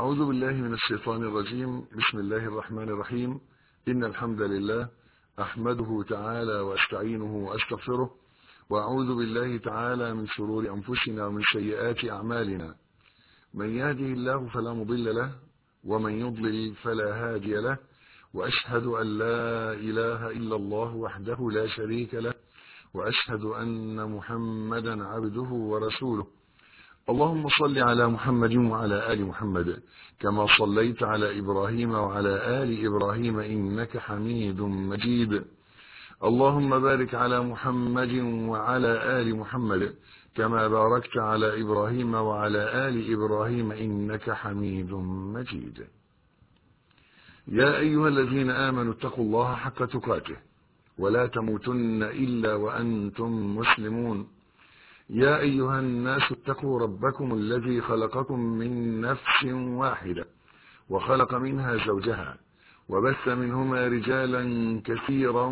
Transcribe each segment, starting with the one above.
أعوذ بالله من الشيطان الرجيم بسم الله الرحمن الرحيم إن الحمد لله أحمده تعالى وأستعينه وأستغفره وأعوذ بالله تعالى من شرور أنفسنا ومن سيئات أعمالنا من يهده الله فلا مضل له ومن يضلل فلا هادي له وأشهد أن لا إله إلا الله وحده لا شريك له وأشهد أن محمدا عبده ورسوله اللهم صل على محمد وعلى آل محمد كما صليت على إبراهيم وعلى آل إبراهيم إنك حميد مجيد اللهم بارك على محمد وعلى آل محمد كما باركت على إبراهيم وعلى آل إبراهيم إنك حميد مجيد يا أيها الذين آمنوا اتقوا الله حق تقاته ولا تموتن إلا وأنتم مسلمون يا أيها الناس اتقوا ربكم الذي خلقكم من نفس واحدة وخلق منها زوجها وبث منهما رجالا كثيرا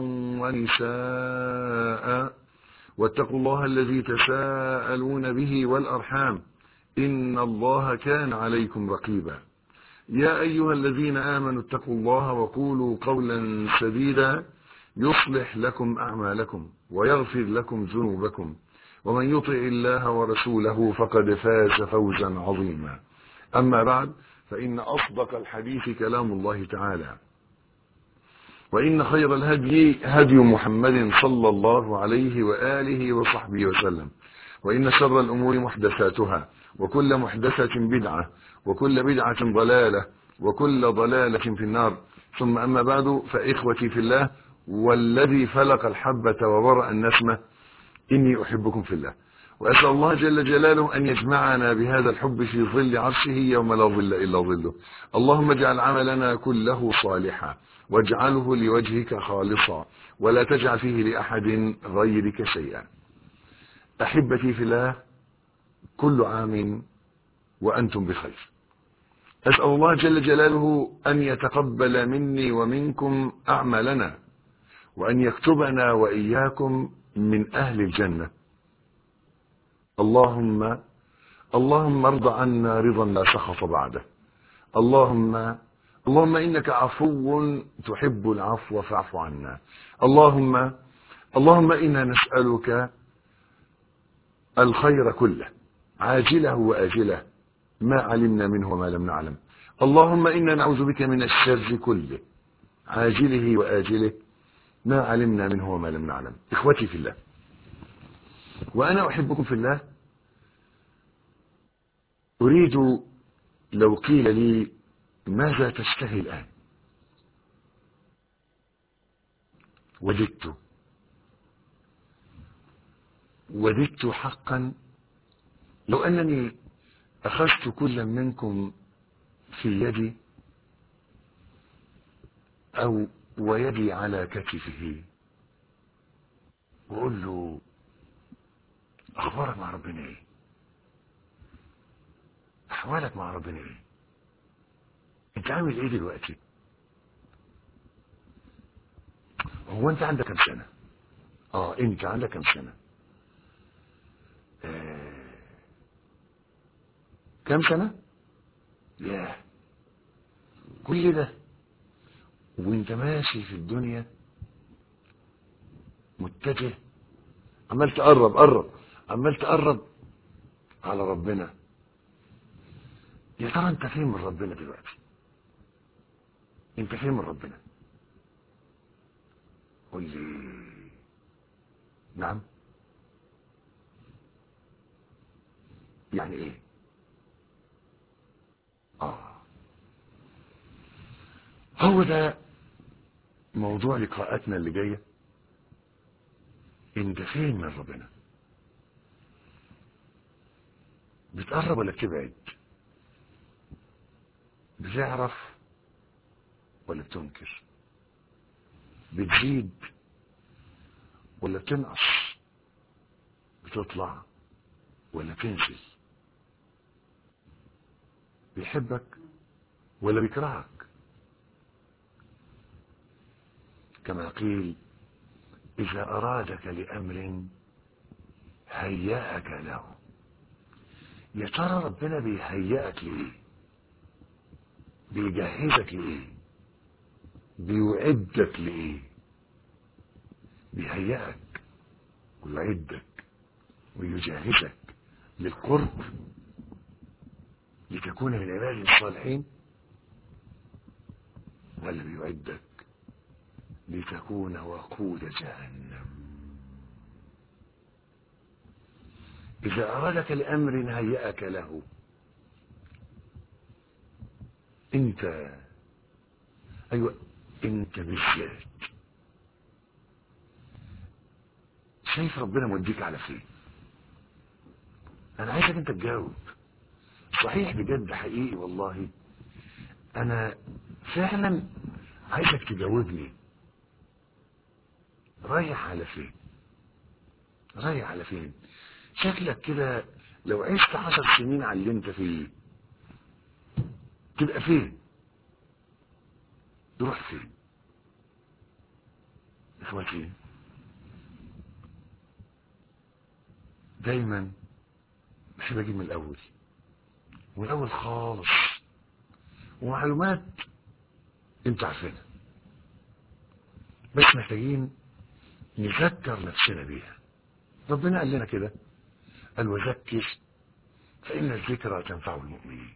ونساء واتقوا الله الذي تساءلون به والأرحام إن الله كان عليكم رقيبا يا أيها الذين آمنوا اتقوا الله وقولوا قولا سديدا يصلح لكم أعمالكم ويغفر لكم ذنوبكم ومن يطع الله ورسوله فقد فاز فوزا عظيما أما بعد فإن أصدق الحديث كلام الله تعالى وإن خير الهدي هدي محمد صلى الله عليه وآله وصحبه وسلم وإن شر الأمور محدثاتها وكل محدثة بدعة وكل بدعة ضلالة وكل ضلالة في النار ثم أما بعد فإخوتي في الله والذي فلق الحبة وبرأ النسمة إني أحبكم في الله وأسأل الله جل جلاله أن يجمعنا بهذا الحب في ظل عرشه يوم لا ظل إلا ظله اللهم اجعل عملنا كله صالحا واجعله لوجهك خالصا ولا تجعل فيه لأحد غيرك شيئا أحبتي في الله كل عام وأنتم بخير أسأل الله جل جلاله أن يتقبل مني ومنكم أعمالنا وأن يكتبنا وإياكم من أهل الجنة اللهم اللهم ارض عنا رضا لا سخط بعده اللهم اللهم إنك عفو تحب العفو فاعف عنا اللهم اللهم إنا نسألك الخير كله عاجله وآجله ما علمنا منه وما لم نعلم اللهم إنا نعوذ بك من الشر كله عاجله وآجله ما علمنا منه وما لم نعلم إخوتي في الله وأنا أحبكم في الله أريد لو قيل لي ماذا تشتهي الآن وددت وددت حقا لو أنني أخذت كل منكم في يدي أو ويدي على كتفه وقول له أخبارك مع ربنا إيه أحوالك مع ربنا إيه أنت عامل إيه دلوقتي هو أنت عندك كم سنة آه أنت عندك كم سنة آه. كم سنة ياه كل ده وانت ماشي في الدنيا متجه عمال تقرب قرب عمال تقرب على ربنا يا ترى انت فين من ربنا دلوقتي انت فين من ربنا قول لي نعم يعني ايه اه هو ده موضوع لقاءاتنا اللي جايه انت فين من ربنا بتقرب ولا بتبعد بتعرف ولا بتنكر بتزيد ولا بتنقص بتطلع ولا تنزل بيحبك ولا بيكرهك كما قيل إذا أرادك لأمر هيأك له يا ترى ربنا بيهيئك لإيه بيجهزك لإيه بيعدك لإيه بيهيئك ويعدك ويجهزك للقرب لتكون من عباده الصالحين ولا بيعدك لتكون وقود جهنم إذا أرادك لأمر هيأك له أنت أيوة أنت بالذات شايف ربنا موديك على فين أنا عايزك أنت تجاوب صحيح بجد حقيقي والله أنا فعلا عايزك تجاوبني رايح على فين رايح على فين شكلك كده لو عشت عشر سنين على اللي انت فيه تبقى فين تروح فين اخواتي دايما بحب اجيب من الاول من الاول خالص ومعلومات انت عارفينها بس محتاجين نذكر نفسنا بيها ربنا قال لنا كده قال وذكر فإن الذكرى تنفع المؤمنين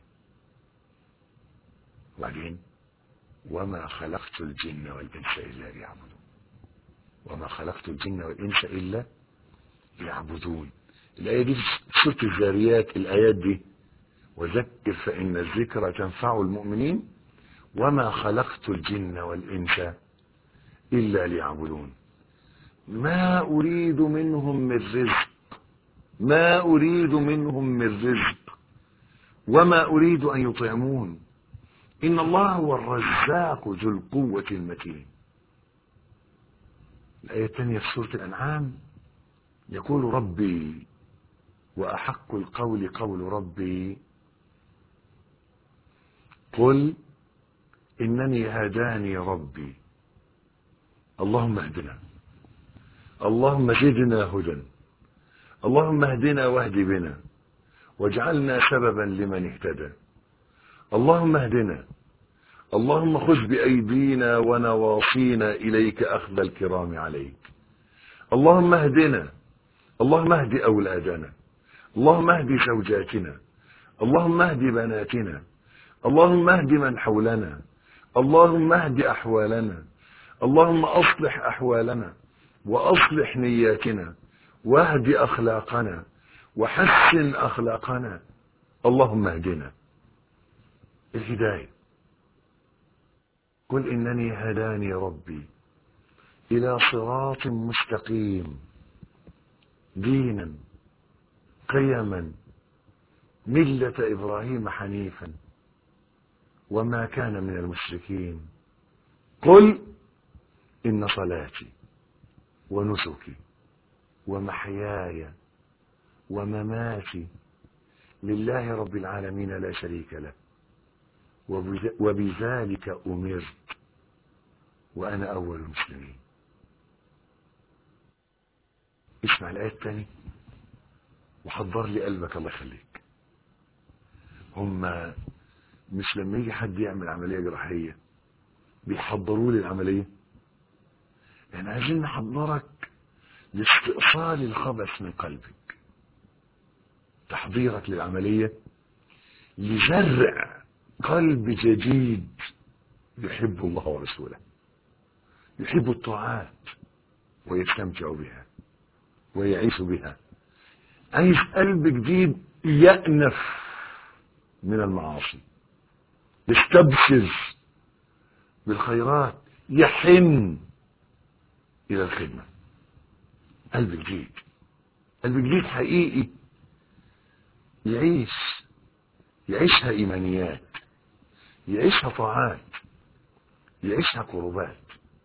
وبعدين وما خلقت الجن والإنس إلا ليعبدون وما خلقت الجن والإنس إلا ليعبدون الآية دي في سورة الذاريات الآيات دي وذكر فإن الذكرى تنفع المؤمنين وما خلقت الجن والإنس إلا ليعبدون ما أريد منهم من رزق ما أريد منهم من رزق وما أريد أن يطعمون إن الله هو الرزاق ذو القوة المتين الآية الثانية في سورة الأنعام يقول ربي وأحق القول قول ربي قل إنني هداني ربي اللهم اهدنا اللهم زدنا هدى اللهم اهدنا واهد بنا واجعلنا سببا لمن اهتدى اللهم اهدنا اللهم خذ بأيدينا ونواصينا إليك أخذ الكرام عليك اللهم اهدنا اللهم اهد أولادنا اللهم اهد زوجاتنا اللهم اهد بناتنا اللهم اهد من حولنا اللهم اهد أحوالنا اللهم أصلح أحوالنا وأصلح نياتنا واهد أخلاقنا وحسن أخلاقنا اللهم اهدنا الهداية قل إنني هداني ربي إلى صراط مستقيم دينا قيما ملة إبراهيم حنيفا وما كان من المشركين قل إن صلاتي ونسكي ومحياي ومماتي لله رب العالمين لا شريك له وبذلك أمرت وأنا أول المسلمين اسمع الآية الثانية وحضر لي قلبك الله يخليك هم مش لما يجي حد يعمل عملية جراحية بيحضروا لي العملية يعني عايزين نحضرك لاستئصال الخبث من قلبك تحضيرك للعملية لزرع قلب جديد يحب الله ورسوله يحب الطاعات ويستمتع بها ويعيش بها عايز قلب جديد يأنف من المعاصي يستبشر بالخيرات يحن إلى الخدمة قلب جديد قلب جديد حقيقي يعيش يعيشها إيمانيات يعيشها طاعات يعيشها قربات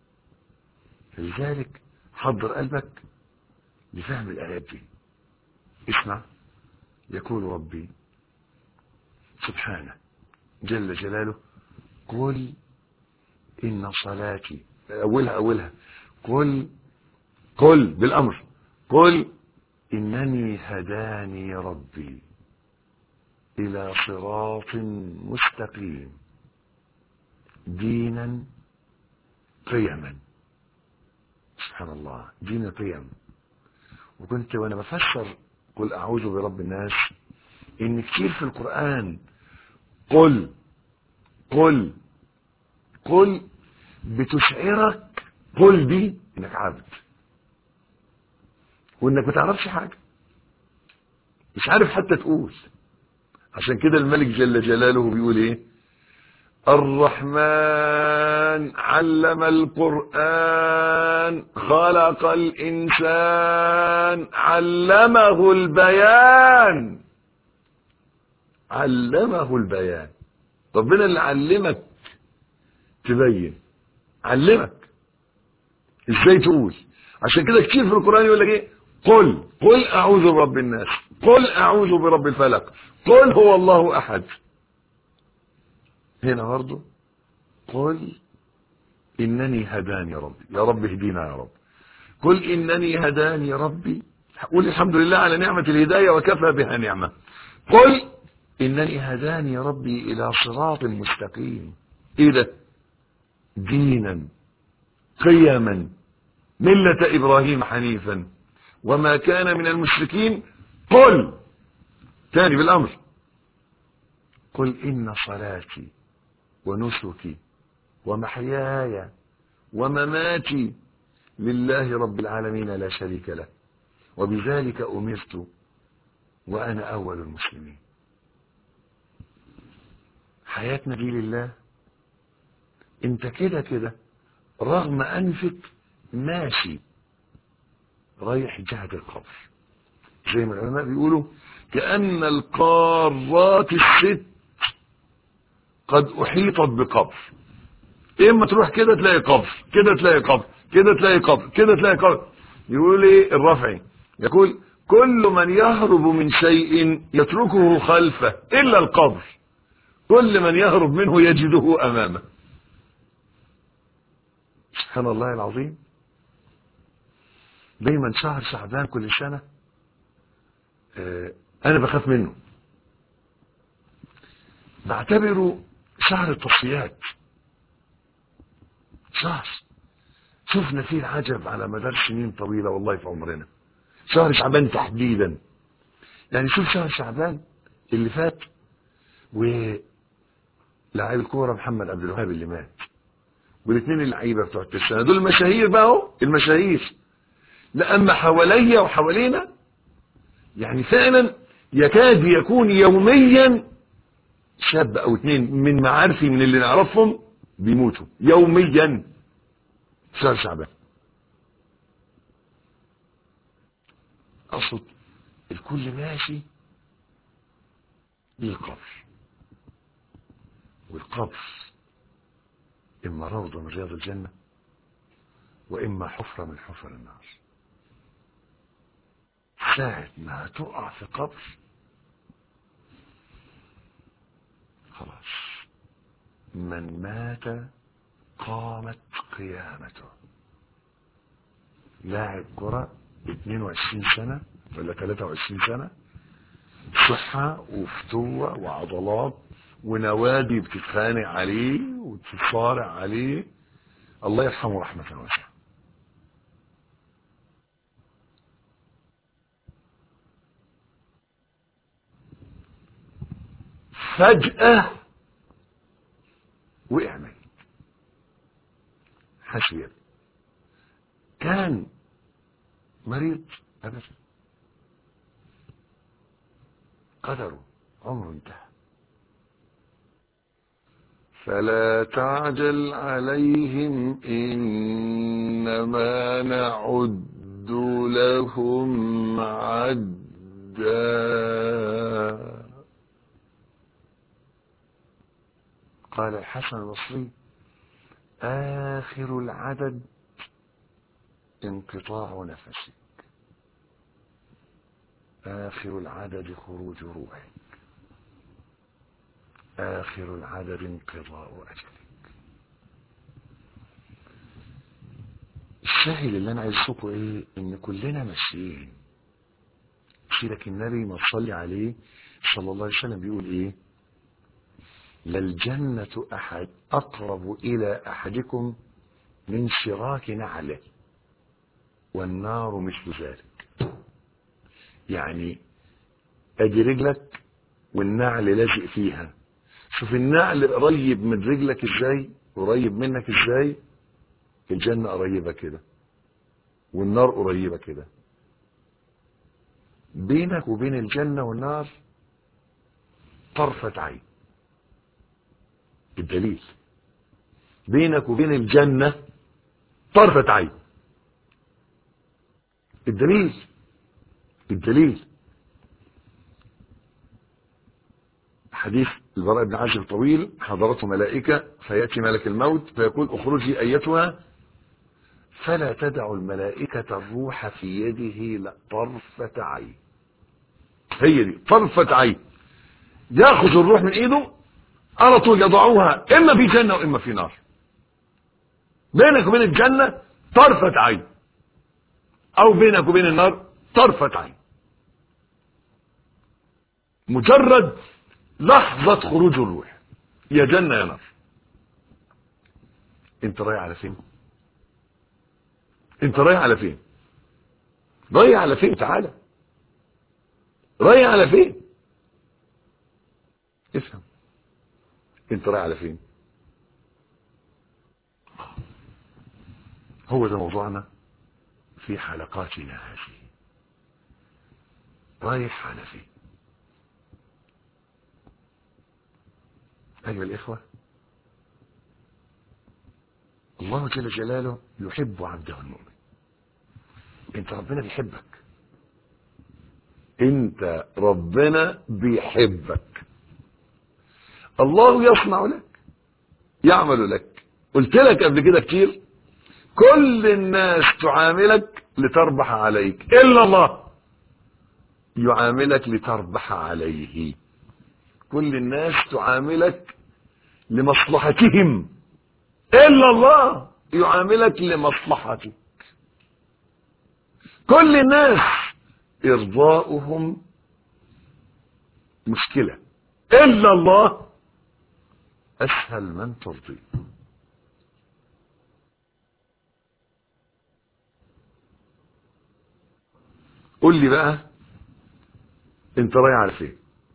فلذلك حضر قلبك لفهم الآيات دي اسمع يقول ربي سبحانه جل جلاله قل إن صلاتي أولها أولها قل قل بالأمر قل إنني هداني ربي إلى صراط مستقيم دينا قيما سبحان الله دين قيم وكنت وانا بفسر قل اعوذ برب الناس ان كتير في القرآن قل قل قل بتشعرك قل دي انك عبد وانك ما تعرفش حاجة مش عارف حتى تقول عشان كده الملك جل جلاله بيقول ايه الرحمن علم القرآن خلق الإنسان علمه البيان علمه البيان ربنا اللي علمك تبين علمك ازاي تقول عشان كده كتير في القرآن يقول لك ايه قل قل اعوذ برب الناس قل اعوذ برب الفلق قل هو الله احد هنا برضه قل انني هداني ربي يا رب اهدينا يا رب قل انني هداني ربي قل الحمد لله على نعمة الهداية وكفى بها نعمة قل انني هداني ربي الى صراط مستقيم ايه ده دينا قيما ملة ابراهيم حنيفا وما كان من المشركين قل تاني بالامر قل ان صلاتي ونسكي ومحياي ومماتي لله رب العالمين لا شريك له وبذلك أمرت وأنا أول المسلمين حياتنا دي لله انت كده كده رغم أنفك ماشي رايح جهة القبر زي ما العلماء بيقولوا كأن القارات الست قد أحيطت بقبر إما تروح كده تلاقي قبر كده تلاقي قبر كده تلاقي قبر كده تلاقي قبر يقول إيه الرافعي يقول كل من يهرب من شيء يتركه خلفه إلا القبر كل من يهرب منه يجده أمامه سبحان الله العظيم دايما شهر شعبان كل سنة آه أنا بخاف منه بعتبره شهر التصفيات شهر شفنا فيه العجب على مدار سنين طويلة والله في عمرنا شهر شعبان تحديدا يعني شوف شهر شعبان اللي فات ولاعب الكورة محمد عبد الوهاب اللي مات والاثنين اللعيبة بتوع الترسانة دول المشاهير بقى اهو المشاهير لا اما حواليا وحوالينا يعني فعلا يكاد يكون يوميا شاب او اتنين من معارفي من اللي نعرفهم بيموتوا يوميا شهر شعبان اقصد الكل ماشي للقبر والقبر اما روضة من رياض الجنة واما حفرة من حفر النار ساعة ما هتقع في قبر خلاص من مات قامت قيامته لاعب كرة 22 سنة ولا 23 سنة صحة وفتوة وعضلات ونوادي بتتخانق عليه وتتصارع عليه الله يرحمه رحمة واسعة فجأة وقع ميت حسير كان مريض أبدا قدره عمره انتهى فلا تعجل عليهم إنما نعد لهم عدا قال الحسن البصري آخر العدد انقطاع نفسك آخر العدد خروج روحك آخر العدد انقضاء أجلك الشاهد اللي أنا عايز أشوفه إيه إن كلنا ماشيين سيدك النبي ما تصلي عليه صلى الله عليه وسلم بيقول إيه للجنة أحد أقرب إلى أحدكم من شراك نعله والنار مثل ذلك يعني ادي رجلك والنعل لازق فيها شوف النعل قريب من رجلك ازاي قريب منك ازاي الجنة قريبة كده والنار قريبة كده بينك وبين الجنة والنار طرفة عين الدليل بينك وبين الجنة طرفة عين الدليل الدليل حديث البراء بن عازب طويل حضرته ملائكة فيأتي ملك الموت فيقول اخرجي أيتها فلا تدع الملائكة الروح في يده لا طرفة عين هي دي طرفة عين ياخذ الروح من ايده على طول يضعوها اما في جنة واما في نار بينك وبين الجنة طرفة عين او بينك وبين النار طرفة عين مجرد لحظة خروج الروح يا جنة يا نار انت رايح على فين انت رايح على فين رايح على فين تعالى رايح على فين افهم انت رايح على فين هو ده موضوعنا في حلقاتنا هذه رايح على فين أيها الإخوة الله جل جلاله يحب عبده المؤمن انت ربنا بيحبك انت ربنا بيحبك الله يصنع لك يعمل لك قلت لك قبل كده كتير كل الناس تعاملك لتربح عليك الا الله يعاملك لتربح عليه كل الناس تعاملك لمصلحتهم الا الله يعاملك لمصلحتك كل الناس ارضاؤهم مشكله الا الله اسهل من ترضي قول لي بقى انت رايح على فين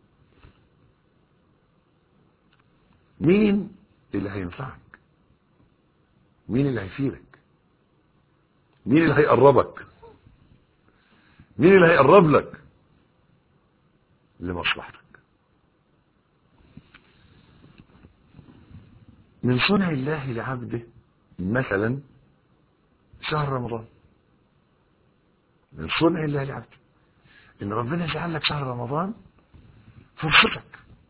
مين اللي هينفعك مين اللي هيفيدك مين اللي هيقربك مين اللي هيقرب لك لمصلحتك من صنع الله لعبده مثلا شهر رمضان من صنع الله لعبده ان ربنا جعل لك شهر رمضان فرصتك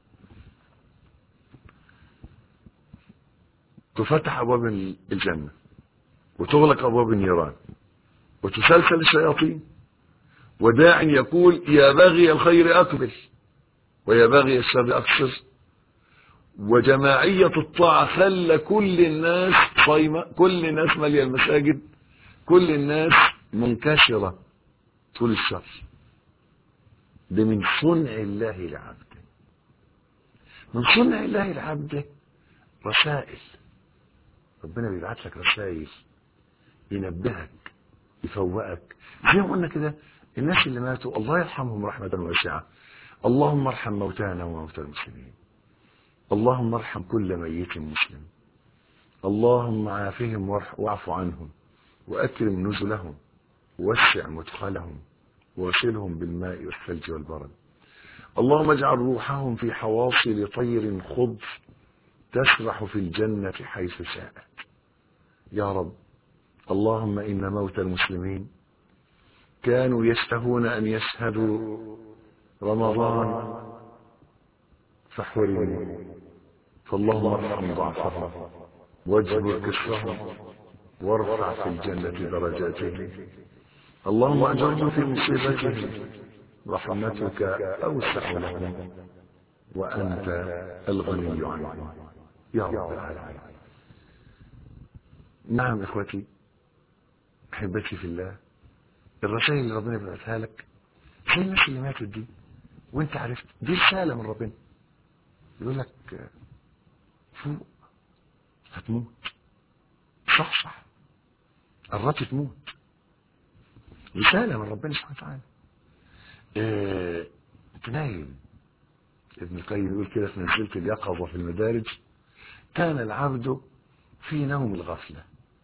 تفتح ابواب الجنه وتغلق ابواب النيران وتسلسل الشياطين وداع يقول يا باغي الخير اقبل ويا باغي الشر اقصر وجماعية الطاعة خلى كل الناس صايمة كل الناس مالية المساجد كل الناس منكسرة طول الشهر ده من صنع الله لعبده من صنع الله لعبده رسائل ربنا بيبعت لك رسائل ينبهك يفوقك زي ما قلنا كده الناس اللي ماتوا الله يرحمهم رحمة واسعة اللهم ارحم موتانا وموتى المسلمين اللهم ارحم كل ميت مسلم اللهم عافهم واعف عنهم وأكرم نزلهم ووسع مدخلهم ووصلهم بالماء والثلج والبرد اللهم اجعل روحهم في حواصل طير خضر تسرح في الجنة حيث شاءت يا رب اللهم إن موت المسلمين كانوا يشتهون أن يشهدوا رمضان فحرموا فاللهم ارحم ضعفهم واجبر كسرهم وارفع في الجنة درجاتهم اللهم أجرهم في مصيبتهم رحمتك أوسع لهم وأنت الغني عنهم يا رب العالمين نعم إخوتي أحبتي في الله الرسائل اللي ربنا بيبعتها لك زي الناس اللي ماتت دي وانت عرفت دي رسالة من ربنا يقول لك فوق هتموت صح صح قربت تموت رسالة من ربنا سبحانه وتعالى اه انت نايم ابن القيم يقول كده في منزلة اليقظة في المدارج كان العبد في نوم الغفلة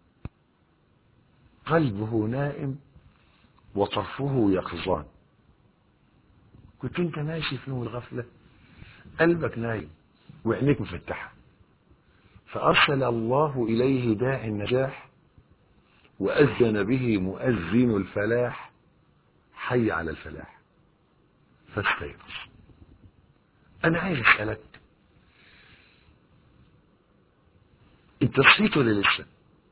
قلبه نائم وطرفه يقظان كنت انت ماشي في نوم الغفلة قلبك نايم وعينيك مفتحة فأرسل الله إليه داعي النجاح وأذن به مؤذن الفلاح حي على الفلاح فاستيقظ أنا عايز أسألك أنت صحيت ولا لسه؟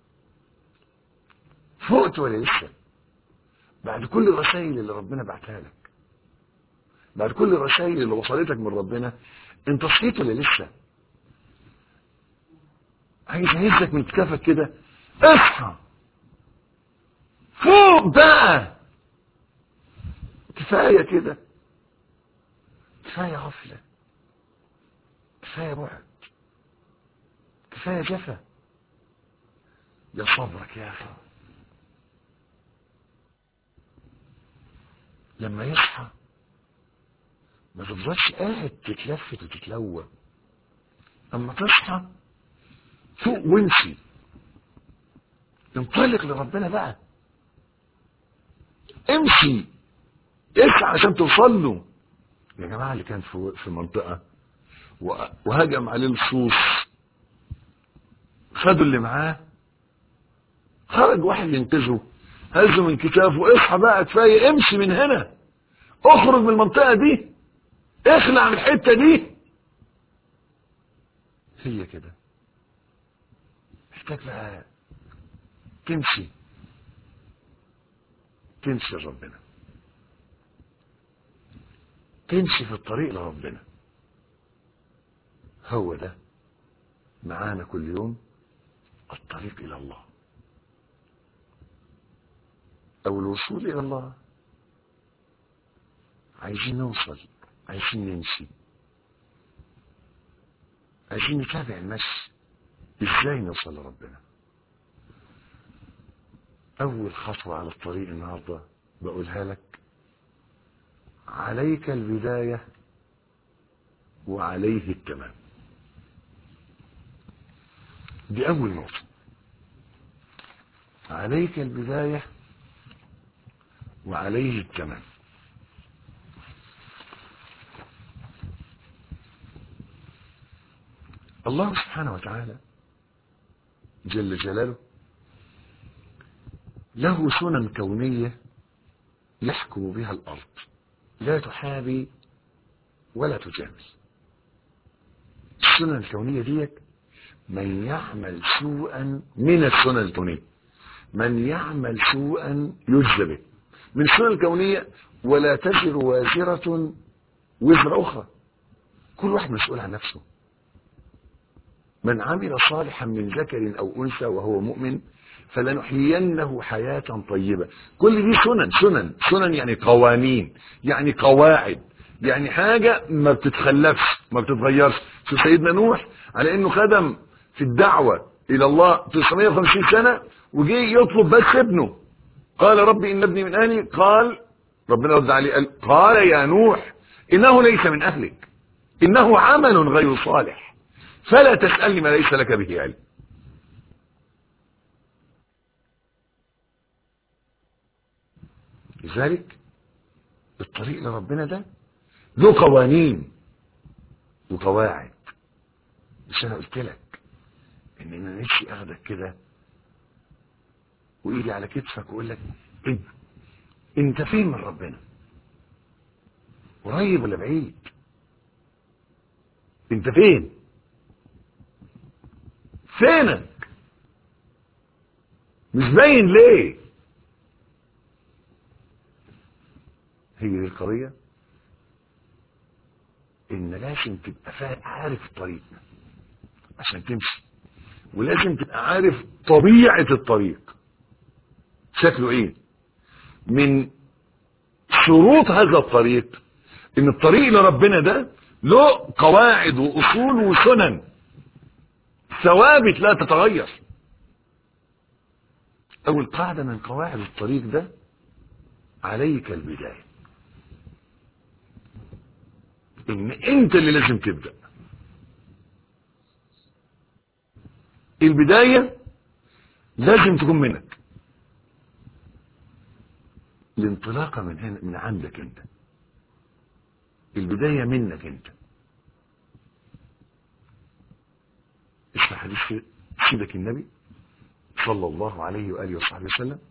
فقت ولا لسه؟ بعد كل الرسائل اللي ربنا بعتها لك بعد كل الرسائل اللي وصلتك من ربنا انت صحيت ولا لسه عايز اهزك من كتافك كده اصحى فوق بقى كفايه كده كفايه غفله كفايه بعد كفايه جفا يا صبرك يا اخي لما يصحى ما تفضلش قاعد تتلفت وتتلوى اما تصحى فوق وامشي انطلق لربنا بقى امشي اسعى عشان توصل له يا جماعه اللي كان في في منطقه وهجم عليه لصوص خدوا اللي معاه خرج واحد ينقذه هزه من كتافه اصحى بقى كفايه امشي من هنا اخرج من المنطقه دي اخلع من الحته دي هي كده محتاج بقى تمشي تمشي لربنا تمشي في الطريق لربنا هو ده معانا كل يوم الطريق الى الله او الوصول الى الله عايزين نوصل عايزين نمشي عايزين نتابع المشي ازاي نوصل لربنا اول خطوة على الطريق النهاردة بقولها لك عليك البداية وعليه التمام دي اول نقطة عليك البداية وعليه التمام الله سبحانه وتعالى جل جلاله له سنن كونية يحكم بها الأرض لا تحابي ولا تجامل السنن الكونية ديت من يعمل سوءا من السنن الكونية من يعمل سوءا يجزى به من السنن الكونية ولا تزر وازرة وزر أخرى كل واحد مسؤول عن نفسه من عمل صالحا من ذكر أو أنثى وهو مؤمن فلنحيينه حياة طيبة كل دي سنن سنن سنن يعني قوانين يعني قواعد يعني حاجة ما بتتخلفش ما بتتغيرش شوف سيدنا نوح على انه خدم في الدعوة الى الله 950 سنة وجي يطلب بس ابنه قال ربي ان ابني من اهلي قال ربنا رد عليه قال قال يا نوح انه ليس من اهلك انه عمل غير صالح فلا تسألني ما ليس لك به علم لذلك الطريق لربنا ده له قوانين وقواعد مش انا قلت لك ان انا نفسي اخدك كده وايدي على كتفك واقول لك انت انت فين من ربنا قريب ولا بعيد انت فين فينك مش باين ليه هي دي القضية ان لازم تبقى فاهم عارف الطريق عشان تمشي ولازم تبقى عارف طبيعة الطريق شكله ايه من شروط هذا الطريق ان الطريق لربنا ده له قواعد واصول وسنن ثوابت لا تتغير أول قاعدة من قواعد الطريق ده عليك البداية إن أنت اللي لازم تبدأ البداية لازم تكون منك الانطلاقة من هنا من عندك انت البداية منك انت اسمع حديث سيدك النبي صلى الله عليه وآله وصحبه وسلم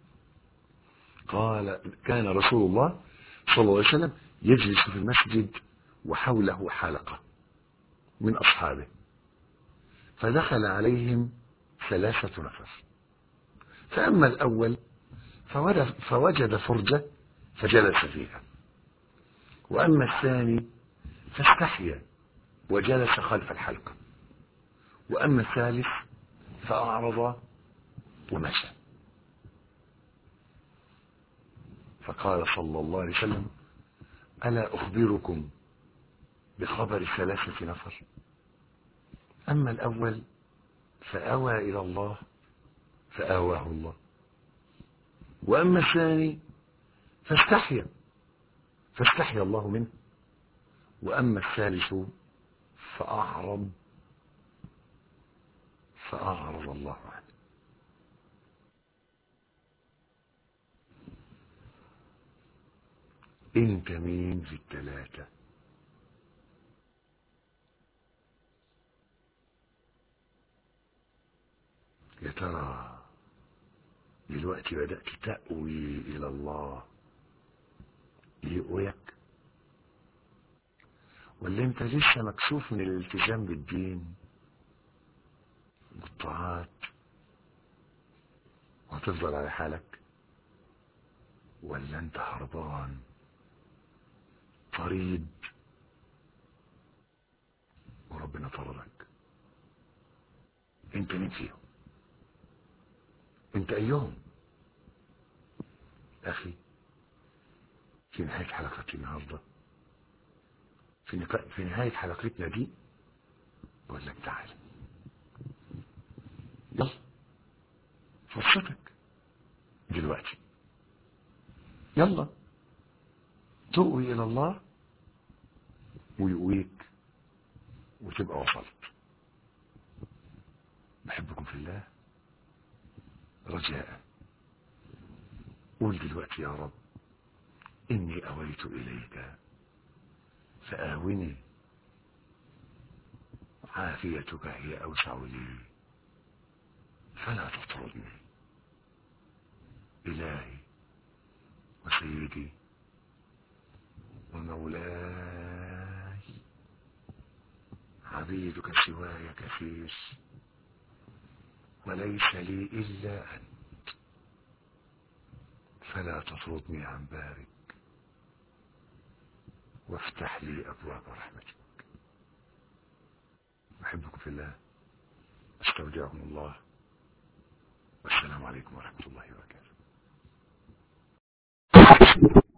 قال كان رسول الله صلى الله عليه وسلم يجلس في المسجد وحوله حلقة من أصحابه فدخل عليهم ثلاثة نفر فأما الأول فوجد, فوجد فرجة فجلس فيها وأما الثاني فاستحيا وجلس خلف الحلقة وأما الثالث فأعرض ومشى فقال صلى الله عليه وسلم ألا أخبركم بخبر ثلاثة نفر أما الأول فأوى إلى الله فآواه الله وأما الثاني فاستحيا فاستحيا الله منه وأما الثالث فأعرض فأعرض الله عنه انت مين في الثلاثة يا ترى دلوقتي بدأت تأوي إلى الله يقويك ولا انت لسه مكسوف من الالتزام بالدين والطاعات وهتفضل على حالك ولا انت هربان طريد وربنا طردك انت مين فيهم انت ايهم اخي في نهاية حلقتي النهاردة في, نقا... في نهاية حلقتنا دي بقول لك تعال يلا فرصتك دلوقتي يلا تؤوي إلى الله ويقويك وتبقى وصلت بحبكم في الله رجاء قول دلوقتي يا رب إني أويت إليك فآوني عافيتك هي أوسع لي فلا تطردني إلهي وسيدي ومولاي عبيدك سواي كثير وليس لي إلا أنت فلا تطردني عن بابك وافتح لي أبواب رحمتك أحبكم في الله أستودعكم الله والسلام عليكم ورحمة الله وبركاته